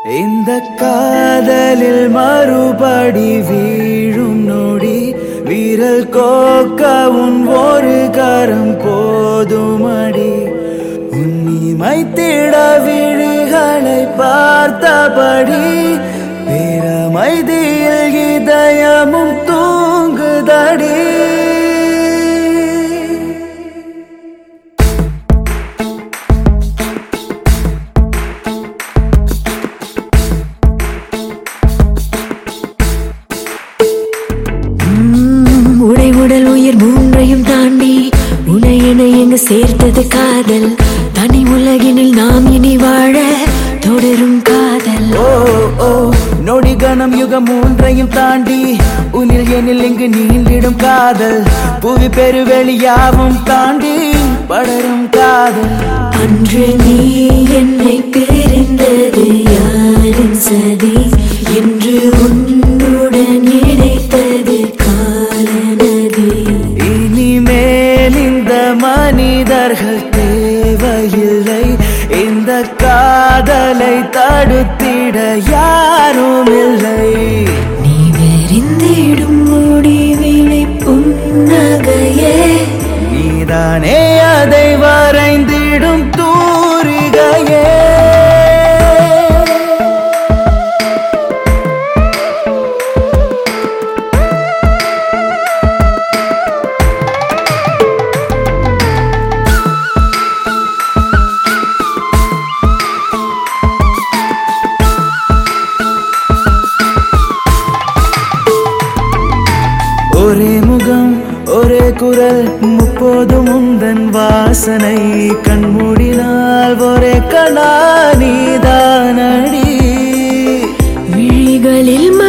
இந்த காதலில் மறுபடி வீழும் நொடி வீரல் கோக்க உன் ஒரு கரம் போதுமடி உன்னிமை திட விழிகளை பார்த்தபடி பேரமைதியில் இதயமும் தூங்குதடி உம், உடை உடல் உயிர் மூன்றையும் தாண்டி உனை என எங்கு சேர்த்தது காதல் தனி உலகினில் நாம் இனி வாழ தொடரும் காதல் ஓ ஓ நொடி கணம் யுகம் மூன்றையும் தாண்டி உனில் எனில் இங்கு நீண்டிடும் காதல் புவி பெருவெளியாவும் தாண்டி படரும் காதல் அன்று நீ என்னை பிரிந்தது யாரின் சதி என்று உன்னுடன் இணைத்தது காலநதி இனிமேல் இந்த மனிதர்கள் தேவையில்லை இந்த காதலை தடுத்திட யாரும் இல்லை நீ வெறிந்திடும் முடிவிலை புன்னகையே நீதானே அதை வரைந்திடும் தூரிகையே ஒரே முகம் ஒரே குரல் முப்போதும் உந்தன் வாசனை கண்மூடினால் ஒரே கணா நீதானடி விழிகளில்